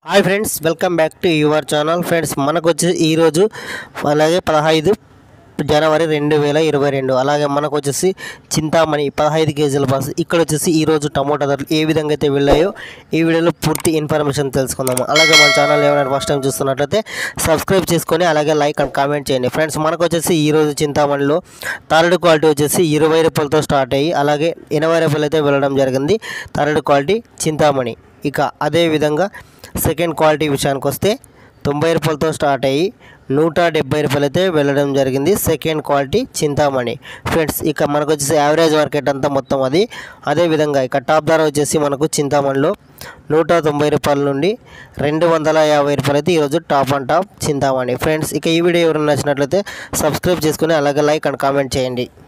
hi friends welcome back to your channel friends మనకు వచ్చి ఈరోజు అలాగే పదహైదు జనవరి రెండు వేల ఇరవై రెండు అలాగే మనకు వచ్చేసి చింతామణి పదహైదు కేజీల బస్ ఇక్కడ వచ్చేసి ఈరోజు టమోటా ధరలు ఏ విధంగా అయితే వెళ్ళాయో ఈ వీడియోలో పూర్తి ఇన్ఫర్మేషన్ తెలుసుకుందాము అలాగే మన ఛానల్ ఎవరైనా ఫస్ట్ టైం చూస్తున్నట్లయితే సబ్స్క్రైబ్ చేసుకొని అలాగే లైక్ అండ్ కామెంట్ చేయండి ఫ్రెండ్స్ మనకు వచ్చేసి ఈరోజు చింతామణిలో థర్డ్ క్వాలిటీ వచ్చేసి ఇరవై రూపాయలతో స్టార్ట్ అయ్యి అలాగే ఎనభై రూపాయలు అయితే వెళ్ళడం జరిగింది థర్డ్ క్వాలిటీ చింతామణి ఇక అదే విధంగా సెకండ్ క్వాలిటీ విషయానికి వస్తే తొంభై రూపాయలతో స్టార్ట్ అయ్యి నూట డెబ్బై రూపాయలు అయితే వెళ్ళడం జరిగింది సెకండ్ క్వాలిటీ చింతామణి ఫ్రెండ్స్ ఇక మనకు వచ్చేసి యావరేజ్ మార్కెట్ అంతా మొత్తం అది అదే విధంగా ఇక టాప్ ధర వచ్చేసి మనకు చింతామణిలో నూట తొంభై రూపాయల నుండి రెండు వందల యాభై రూపాయలు అయితే ఈరోజు top and top Chintamani friends ఇక ఈ వీడియో ఎవరైనా నచ్చినట్లయితే సబ్స్క్రైబ్ చేసుకుని అలాగే లైక్ అండ్ కామెంట్ చేయండి